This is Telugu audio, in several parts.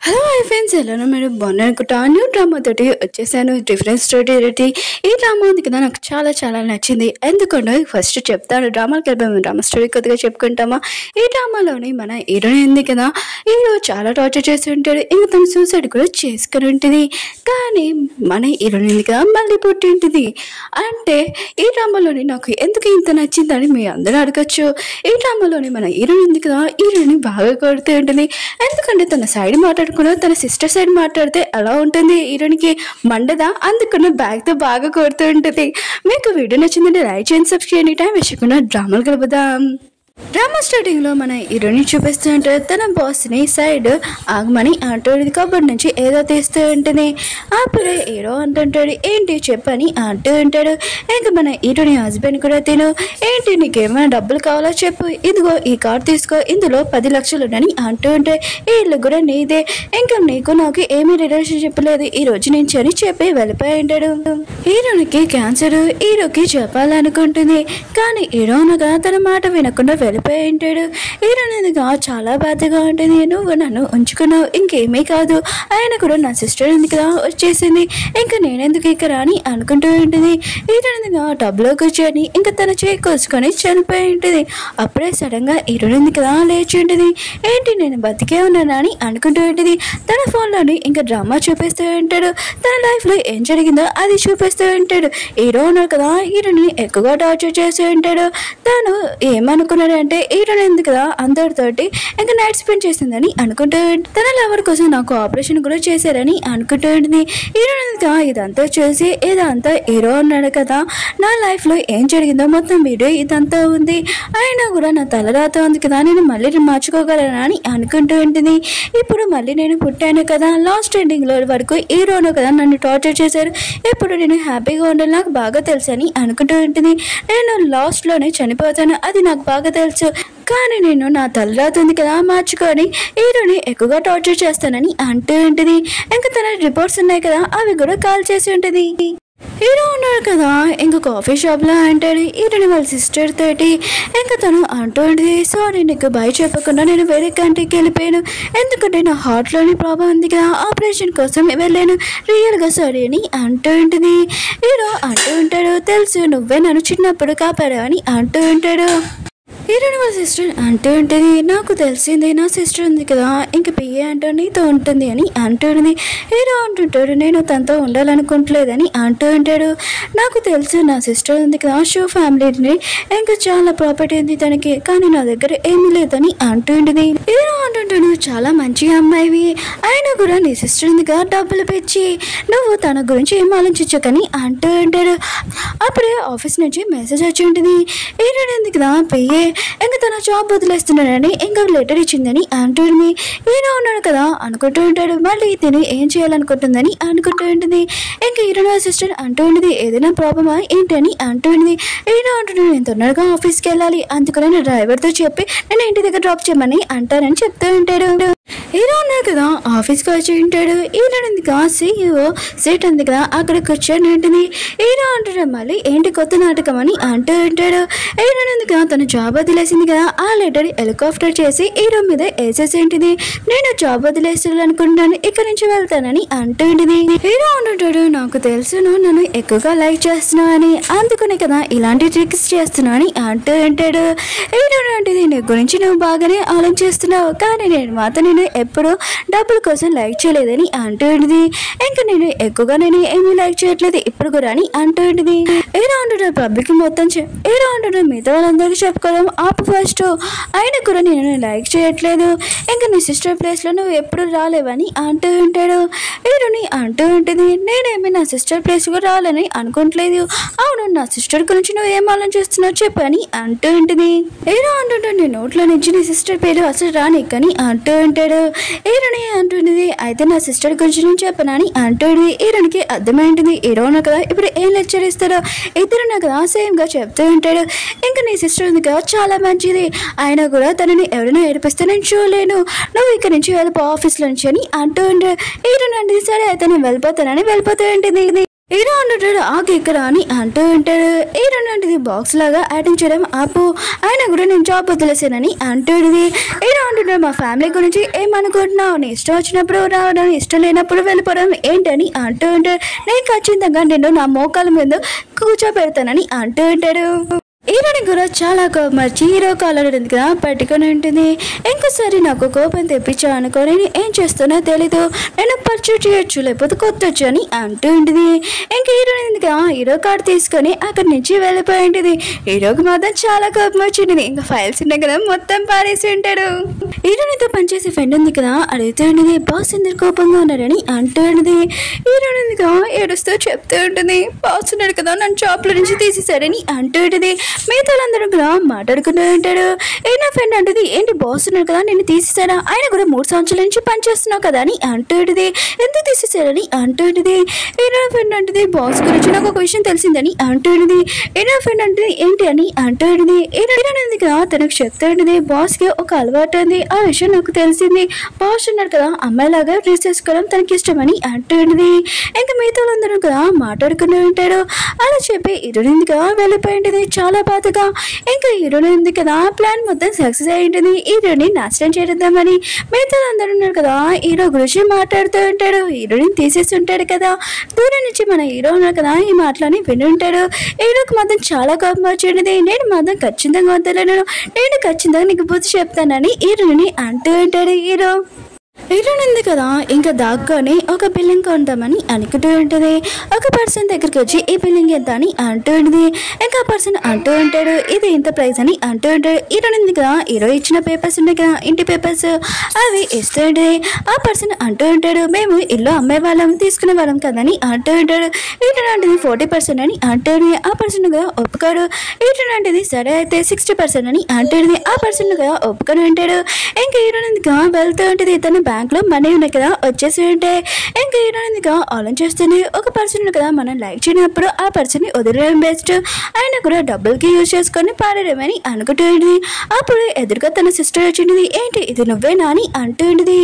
హలో హై ఫ్రెండ్స్ ఎలా మీరు బాగున్నారు అనుకుంటా న్యూ డ్రామా తోటి వచ్చేసాను డిఫరెంట్ స్టోరీ రెడీ ఈ డ్రామా ఉంది కదా నాకు చాలా చాలా నచ్చింది ఎందుకంటే ఫస్ట్ చెప్తాను డ్రామాకి వెళ్ళిపోయాము డ్రామా స్టోరీ కొద్దిగా చెప్పుకుంటామా ఈ డ్రామాలోని మన హీరోయిన్ ఉంది కదా హీరో చాలా టార్చర్ చేసి ఉంటాడు ఇంకా తను సూసైడ్ కూడా చేసుకుని ఉంటుంది కానీ మన హీరోయిన్ ఉంది కదా మళ్ళీ పుట్టి ఉంటుంది అంటే ఈ డ్రామాలోని నాకు ఎందుకు ఇంత నచ్చిందని మీ అందరూ అడగచ్చు ఈ డ్రామాలోని మన హీరోయిన్ ఉంది కదా హీరోయిన్ బాగా కొడుతూ ఉంటుంది ఎందుకంటే తన సైడ్ మాట్లాడుకున్నా తన సిస్టర్ సైడ్ మాట్లాడితే ఎలా ఉంటుంది హీరోయిన్కి మండదా అందుకన్న బ్యాగ్తో బాగా కొడుతూ ఉంటుంది మీకు వీడియో నచ్చిందంటే లైక్ చేయండి సబ్స్క్రైబ్ చేయండి టైం వేసుకున్న డ్రామాలు కలుపుదాం డ్రామా స్టార్టింగ్లో మన హీరోయిన్ చూపిస్తూ ఉంటారు తన బాస్ని సైడ్ ఆగమని అంటాడు కబర్ నుంచి ఏదో తీస్తూ ఉంటుంది అప్పుడే హీరో అంటుంటాడు ఏంటి చెప్పని అంటూ ఉంటాడు ఇంకా మన హీరోని హస్బెండ్ కూడా తిను ఏంటి నీకేమైనా డబ్బులు కావాలో చెప్పు ఇదిగో ఈ కార్ తీసుకో ఇందులో పది లక్షలు అని అంటూ ఉంటే ఈ ఇల్లు కూడా నీదే ఇంకా నీకు నాకు ఏమీ రిలేషన్షిప్ లేదు ఈ రోజు నుంచి అని చెప్పి వెళ్ళిపోయి ఉంటాడు హీరోనికి క్యాన్సర్ హీరోకి చెప్పాలనుకుంటుంది కానీ హీరోనగా తన మాట వినకుండా వెళ్ళిపోయి ఉంటాడు హీరోనిదిగా చాలా బాధగా ఉంటుంది నువ్వు నన్ను ఉంచుకున్నావు ఇంకేమీ కాదు ఆయన కూడా నా సిస్టర్ ఉంది కదా వచ్చేసింది ఇంకా నేనెందుకు ఇక్కడ అని అనుకుంటూ ఉంటుంది హీరోనిదిగా టబ్లో కూర్చొని ఇంకా తన చేయి కోసుకొని చనిపోయి ఉంటుంది అప్పుడే సడన్గా హీరోనింది కదా లేచి ఉంటుంది ఏంటి నేను బతికే ఉన్నానా అని అనుకుంటూ ఉంటుంది తన ఫోన్లోని ఇంకా డ్రామా చూపిస్తూ ఉంటాడు తన లైఫ్లో ఏం జరిగిందో అది చూపిస్తూ ఉంటాడు హీరో ఉన్నాడు కదా హీరోని ఎక్కువగా టార్చర్ చేస్తూ ఉంటాడు తను ఏమనుకున్నాడంటే హీరోని ఎందుకు కదా అందరితోటి ఇంకా నైట్ స్పెండ్ చేసిందని అనుకుంటూ ఉంటుంది. తన లవర్ కోసం నాకు ఆపరేషన్ కూడా చేశారని అనుకుంటూ ఉంటుంది హీరోని ఎందుకు ఇదంతా చూసి ఇదంతా హీరో ఉన్నాడు కదా నా లైఫ్లో ఏం జరిగిందో మొత్తం వీడియో ఇదంతా ఉంది అయినా కూడా నా తలరాత ఉంది కదా నేను మళ్ళీ మార్చుకోగలనా అని అనుకుంటూ ఉంటుంది ఇప్పుడు మళ్ళీ నేను పుట్టాను కదా లాస్ట్ ఎండింగ్లో వరకు హీరోను కదా నన్ను టార్చర్ చేశారు ఇప్పుడు నేను హ్యాపీగా ఉండాలి నాకు బాగా తెలుసు అని అనుకుంటూ ఉంటుంది నేను లాస్ట్లోనే చనిపోతాను అది నాకు బాగా తెలుసు కానీ నేను నా తలరాత ఉంది కదా మార్చుకొని హీరోని ఎక్కువగా టార్చర్ చేస్తానని అంటూ ఉంటుంది ఇంకా తన రిపోర్ట్స్ ఉన్నాయి కదా అవి కూడా కాల్ చేసి ఉంటుంది హీరో ఉన్నాడు కదా ఇంకా కాఫీ షాప్లో అంటాడు హీరోని వాళ్ళ సిస్టర్ తోటి ఇంకా తను అంటూ ఉంటుంది సారీ నీకు బయ చెప్పకుండా నేను వేరే కంట్రీకి వెళ్ళిపోయాను ఎందుకంటే నా హార్ట్లోని ప్రాబ్లం ఉంది కదా ఆపరేషన్ కోసం వెళ్ళాను రియల్గా సారీ అని అంటూ ఉంటుంది హీరో అంటూ ఉంటాడు తెలుసు నువ్వే నన్ను చిన్నప్పుడు కాపాడావు అని అంటూ ఉంటాడు హీరోని వాళ్ళ సిస్టర్ అంటూ ఉంటుంది నాకు తెలిసింది నా సిస్టర్ ఉంది కదా ఇంక పిఏ అంటూ నీతో ఉంటుంది అని అంటూ ఉంటుంది హీరో అంటుంటాడు నేను తనతో ఉండాలనుకుంటలేదని అంటూ ఉంటాడు నాకు తెలుసు నా సిస్టర్ ఉంది కదా షో ఫ్యామిలీని ఇంకా చాలా ప్రాపర్టీ ఉంది తనకి కానీ నా దగ్గర ఏమీ లేదని అంటూ ఉంటుంది హీరో అంటుంటాడు చాలా మంచి అమ్మాయివి అయినా కూడా నీ సిస్టర్ ఉంది కదా డబ్బులు పెంచి నువ్వు తన గురించి ఏం ఆలోచించకని అంటూ ఉంటాడు అప్పుడే ఆఫీస్ నుంచి మెసేజ్ వచ్చి ఉంటుంది హీరోని ఉంది కదా పిఏ ఇంకా తన జాబ్ వదిలేస్తున్నాడని ఇంకా లెటర్ ఇచ్చిందని అంటుంది హీరో ఉన్నాడు కదా అనుకుంటూ ఉంటాడు మళ్ళీ తిని ఏం చేయాలనుకుంటుందని అనుకుంటూ ఉంటుంది ఇంకా హీరో సిస్టర్ అంటూ ఉంటుంది ఏదైనా ప్రాబ్లమా ఏంటని అంటూ ఉంటుంది హీరో అంటున్నాడు నేను తొందరగా ఆఫీస్కి వెళ్ళాలి అందుకని నేను డ్రైవర్తో చెప్పి నేను ఇంటి దగ్గర డ్రాప్ చేయమని అంటానని చెప్తూ ఉంటాడు హీరో ఉన్నాడు కదా ఆఫీస్కి వచ్చి ఉంటాడు హీరో ఉంది కదా సీఈఓ సీట్ ఉంది కదా అక్కడ కూర్చొని ఉంటుంది హీరో అంటాడు మళ్ళీ ఏంటి కొత్త నాటకం అని అంటూ ఉంటాడు హీరో ఉంది కదా తన జాబ్ వదిలేసింది కదా ఆ లెటర్ హెలికాప్టర్ చేసి హీరో మీద వేసేసి ఉంటుంది నేను జాబ్ వదిలేసాలనుకుంటున్నాను ఇక్కడ నుంచి వెళ్తానని అంటూ ఉంటుంది హీరో అంటుంటాడు నాకు తెలుసు నువ్వు నన్ను ఎక్కువగా లైక్ చేస్తున్నావు అని అందుకనే కదా ఇలాంటి ట్రిక్స్ చేస్తున్నావు అని అంటూ ఉంటాడు హీరో అంటుంది నీ గురించి నువ్వు బాగానే ఆలోచిస్తున్నావు కానీ నేను మాత్రం నేను ఎప్పుడూ డబ్బుల కోసం లైక్ చేయలేదని అంటూ ఉంటుంది ఇంకా నేను ఎక్కువగా నేను ఏమీ లైక్ చేయట్లేదు ఇప్పుడు కూడా అని అంటూ ఉంటుంది హీరో అంటుంటాడు పబ్లిక్ మొత్తం చె- హీరో అంటుంటాడు మిగతా వాళ్ళందరికీ చెప్పుకోవడం ఆపు ఫస్ట్ అయినా కూడా నేను లైక్ చేయట్లేదు ఇంకా నీ సిస్టర్ ప్లేస్లో నువ్వు ఎప్పుడు రాలేవని అంటూ ఉంటాడు హీరోని అంటూ ఉంటుంది నేనేమి నా సిస్టర్ ప్లేస్ కూడా రాలని అనుకోవట్లేదు అవును నా సిస్టర్ గురించి నువ్వు ఏం ఆలోచిస్తున్నావు చెప్పు అని అంటూ ఉంటుంది హీరో అంటుంటాడు నీ నోట్లో నుంచి నీ సిస్టర్ పేరు అసలు రానిక్కని అంటూ ఉంటాడు హీరోని అంటుంది అయితే నా సిస్టర్ గురించి నేను చెప్పనని అంటుంది హీరోనికి అర్థమైంటుంది హీరోను కదా ఇప్పుడు ఏం లెక్చర్ ఇస్తారో ఇద్దరు నాకు కదా సేమ్ గా చెప్తూ ఉంటాడు ఇంకా నీ సిస్టర్ ఉంది కదా చాలా మంచిది అయినా కూడా తనని ఎవరైనా ఏడిపిస్తే నేను చూడలేను నువ్వు ఇక్కడ నుంచి వెళ్ళిపో ఆఫీస్లో నుంచి అని అంటూ ఉంటాడు హీరోని అంటే సరే అయితే నేను వెళ్ళిపోతానని వెళ్ళిపోతూ ఉంటుంది హీరో అంటుంటాడు ఆకు ఇక్కడ అని అంటూ ఉంటాడు హీరో లాంటిది బాక్స్ లాగా యాక్టింగ్ చేయడం ఆపు ఆయన కూడా నేను జాబ్ వదిలేసానని అంటాడుది హీరో అంటుంటాడు మా ఫ్యామిలీ గురించి ఏమనుకుంటున్నావు నీ ఇష్టం వచ్చినప్పుడు రావడం ఇష్టం లేనప్పుడు వెళ్ళిపోవడం ఏంటని అంటూ ఉంటాడు నేను ఖచ్చితంగా నిన్ను నా మోకాల మీద కూర్చోబెడతానని అంటూ ఉంటాడు హీరోని కూడా చాలా కోపం వచ్చి హీరో కాలర్ కదా పట్టుకొని ఉంటుంది ఇంకోసారి నాకు కోపం తెప్పించా అనుకొని నేను ఏం చేస్తానో తెలీదు నేను పర్చేట్ చేయొచ్చు లేకపోతే కొత్తొచ్చు అని అంటూ ఉంటుంది ఇంక హీరోని ఎందుకు హీరో కార్డు తీసుకొని అక్కడి నుంచి వెళ్ళిపోయి ఉంటుంది హీరోకి మాత్రం చాలా కోపం వచ్చింది ఇంకా ఫైల్స్ ఉన్నాయి కదా మొత్తం పారేసి ఉంటాడు హీరోనితో పనిచేసే ఫ్రెండ్ ఉంది కదా అడుగుతూ ఉంటుంది బాస్ ఎందుకు కోపంగా ఉన్నాడని అంటూ ఉంటుంది హీరోని ఎందుకు ఏడుస్తూ చెప్తూ ఉంటుంది బాస్ ఉన్నాడు కదా నన్ను షాప్లో నుంచి తీసేశాడని అంటూ ఉంటుంది మిగతా వాళ్ళందరూ కూడా మాట్లాడుకుంటూ ఉంటాడు ఏ నా ఫ్రెండ్ అంటుంది ఏంటి బాస్ ఉన్నాడు కదా నేను తీసేసాడా ఆయన కూడా మూడు సంవత్సరాల నుంచి పనిచేస్తున్నావు కదా అని అంటూ ఉంటుంది ఎందుకు తీసేసాడని అంటూ ఉంటుంది ఏ నా ఫ్రెండ్ అంటుంది బాస్ గురించి నాకు ఒక విషయం తెలిసిందని అంటూ ఉంటుంది ఏ నా ఫ్రెండ్ అంటుంది ఏంటి అని అంటూ ఉంటుంది ఏ నా కదా తనకు చెప్తూ ఉంటుంది బాస్కి ఒక అలవాటు ఉంది ఆ విషయం నాకు తెలిసింది బాస్ ఉన్నాడు కదా అమ్మాయిలాగా డ్రెస్ చేసుకోవడం తనకి ఇష్టమని అంటూ ఉంటుంది ఇంకా మిగతా వాళ్ళందరూ కదా మాట్లాడుకుంటూ ఉంటాడు అలా చెప్పి ఇరునిందిగా వెళ్ళిపోయి ఉంటుంది చాలా బాధగా ఇంకా హీరోని ఉంది కదా ప్లాన్ మొత్తం సక్సెస్ అయి ఉంటుంది హీరోని నాశనం చేద్దామని మిగతా అందరూ ఉన్నారు కదా హీరో గురించి మాట్లాడుతూ ఉంటాడు హీరోని తీసేసి ఉంటాడు కదా దూరం నుంచి మన హీరో ఉన్నారు కదా ఈ మాటలని విని ఉంటాడు హీరోకి మాత్రం చాలా కోపం వచ్చింది నేను మాత్రం ఖచ్చితంగా వద్దలేను నేను ఖచ్చితంగా నీకు బుద్ధి చెప్తానని హీరోని అంటూ ఉంటాడు హీరో హీరోయిన్ ఉంది కదా ఇంకా దాక్కొని ఒక బిల్లింగ్ కొంటామని అనుకుంటూ ఉంటుంది ఒక పర్సన్ దగ్గరికి వచ్చి ఈ బిల్లింగ్ ఎంత అని అంటూ ఉంటుంది ఇంకా పర్సన్ అంటూ ఉంటాడు ఇది ఇంత ప్రైస్ అని అంటూ ఉంటాడు హీరోయిన్ ఉంది కదా హీరో ఇచ్చిన పేపర్స్ ఉన్నాయి కదా ఇంటి పేపర్స్ అవి ఇస్తూ ఉంటుంది ఆ పర్సన్ అంటూ ఉంటాడు మేము ఇల్లు అమ్మే వాళ్ళం తీసుకునే వాళ్ళం కదని అంటూ ఉంటాడు హీరోయిన్ అంటే ఫార్టీ పర్సెంట్ అని అంటుంది ఆ పర్సన్ కూడా ఒప్పుకోడు హీరోయిన్ అంటే సరే అయితే సిక్స్టీ పర్సెంట్ అని అంటుంది ఆ పర్సన్ కూడా ఒప్పుకొని ఉంటాడు ఇంకా హీరోయిన్ ఇంకా వెళ్తూ ఉంటుంది తన బ్యాంక్ లో మనీ ఉన్నాయి కదా వచ్చేసి ఉంటే ఇంకా హీరోయిన్ ఇంకా ఆలోచిస్తుంది ఒక పర్సన్ కదా మనం లైక్ చేయనప్పుడు ఆ పర్సన్ ని వదిలేయడం బెస్ట్ ఆయన కూడా డబ్బులకి యూజ్ చేసుకొని పాడేయమని అనుకుంటుంది అప్పుడు ఎదురుగా తన సిస్టర్ వచ్చింది ఏంటి ఇది నువ్వేనా అని అంటుంది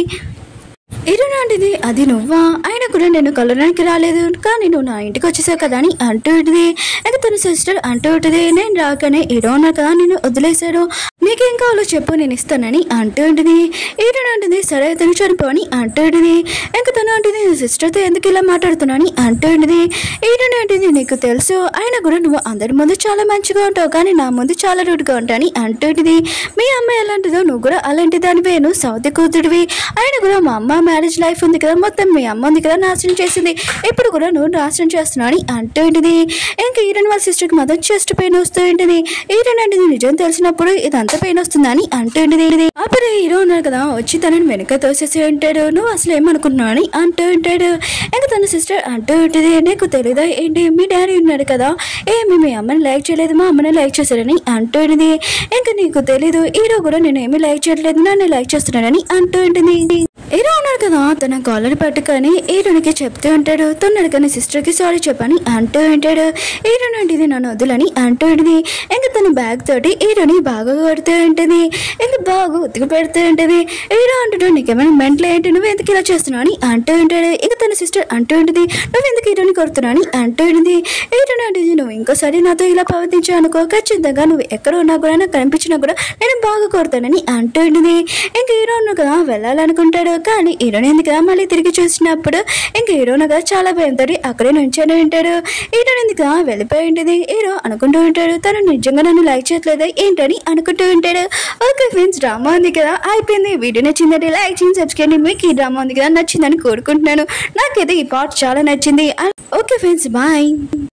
ఇరునాంటిది అది నువ్వా ఆయన కూడా నేను కలవడానికి రాలేదు కానీ నువ్వు నా ఇంటికి వచ్చేసావు కదా అని అంటూ ఉంటుంది ఇంకా తన సిస్టర్ అంటూ ఉంటుంది నేను రాకనే హీరో ఉన్నా కదా నేను వదిలేశాడు నీకేం కావాలో చెప్పు నేను ఇస్తానని అంటూ ఉంటుంది హీరోన్ అంటుంది సరే తను చనిపోని అంటూ ఉంటుంది ఇంకా తను అంటుంది సిస్టర్తో ఎందుకు ఇలా మాట్లాడుతున్నాని అంటూ ఉంటుంది హీరోన్ అంటుంది నీకు తెలుసు ఆయన కూడా నువ్వు అందరి ముందు చాలా మంచిగా ఉంటావు కానీ నా ముందు చాలా రూడ్గా ఉంటాని అంటూ ఉంటుంది మీ అమ్మాయి ఎలాంటిదో నువ్వు కూడా అలాంటి దానివే నువ్వు సౌతి కూతుడివి ఆయన కూడా మా అమ్మ మ్యారేజ్ లైఫ్ ఉంది కదా మొత్తం మీ అమ్మ ఉంది కదా నాశనం చేసింది ఇప్పుడు కూడా నువ్వు నాశనం చేస్తున్నావు అని అంటూ ఉంటుంది ఇంకా ఈరన్ వాళ్ళ సిస్టర్కి మాత్రం చెస్ట్ పెయిన్ వస్తూ ఉంటుంది ఈరన్ అంటే నిజం తెలిసినప్పుడు ఇదంతా పెయిన్ వస్తుందని అంటూ ఉంటుంది అప్పుడు హీరో ఉన్నాడు కదా వచ్చి తనని వెనక తోసేసి ఉంటాడు నువ్వు అసలు ఏమనుకుంటున్నావు అని అంటూ ఉంటాడు ఇంకా తన సిస్టర్ అంటూ ఉంటుంది నీకు తెలీదా ఏంటి మీ డాడీ ఉన్నాడు కదా ఏమి మీ అమ్మని లైక్ చేయలేదు మా అమ్మని లైక్ చేశారని అంటూ ఉంటుంది ఇంకా నీకు తెలీదు హీరో కూడా నేను ఏమీ లైక్ చేయట్లేదు నన్ను లైక్ చేస్తున్నాడని అంటూ ఉంటుంది హీరో ఉన్నాడు కదా తన కాలర్ పట్టుకొని హీరోనికి చెప్తూ ఉంటాడు తొన్నాడు కానీ సిస్టర్కి సారీ చెప్పని అంటూ ఉంటాడు హీరో ఇది నన్ను వద్దులని అంటూ ఉంటుంది ఇంకా తన బ్యాగ్ తోటి హీరోని బాగా కొడుతూ ఉంటుంది ఇంకా బాగా ఉతికి పెడుతూ ఉంటుంది హీరో అంటాడు నీకేమైనా మెంటల్ ఏంటి నువ్వు ఎందుకు ఇలా చేస్తున్నావు అని అంటూ ఉంటాడు ఇంకా తన సిస్టర్ అంటూ ఉంటుంది నువ్వు ఎందుకు హీరోని కొడుతున్నావు అని అంటూ ఉంటుంది హీరో అంటుంది నువ్వు ఇంకోసారి నాతో ఇలా ప్రవర్తించావు అనుకో ఖచ్చితంగా నువ్వు ఎక్కడ ఉన్నా కూడా నాకు కనిపించినా కూడా నేను బాగా కొడతానని అంటూ ఉంటుంది ఇంకా హీరో ఉన్నాడు కదా వెళ్ళాలనుకుంటాడు కానీ హీరోని ఎందుకు కదా మళ్ళీ తిరిగి చూసినప్పుడు ఇంకా హీరోను కదా చాలా భయంతో అక్కడే నుంచొని ఉంటాడు హీరోని ఎందుకు కదా వెళ్ళిపోయి ఉంటుంది హీరో అనుకుంటూ ఉంటాడు తను నిజంగా నన్ను లైక్ చేయట్లేదా ఏంటని అనుకుంటూ ఉంటాడు ఓకే ఫ్రెండ్స్ డ్రామా ఉంది కదా అయిపోయింది వీడియో నచ్చిందంటే లైక్ చేయండి సబ్స్క్రైబ్ చేయండి మీకు ఈ డ్రామా ఉంది కదా నచ్చిందని కోరుకుంటున్నాను నాకైతే ఈ పార్ట్ చాలా నచ్చింది ఓకే ఫ్రెండ్స్ బాయ్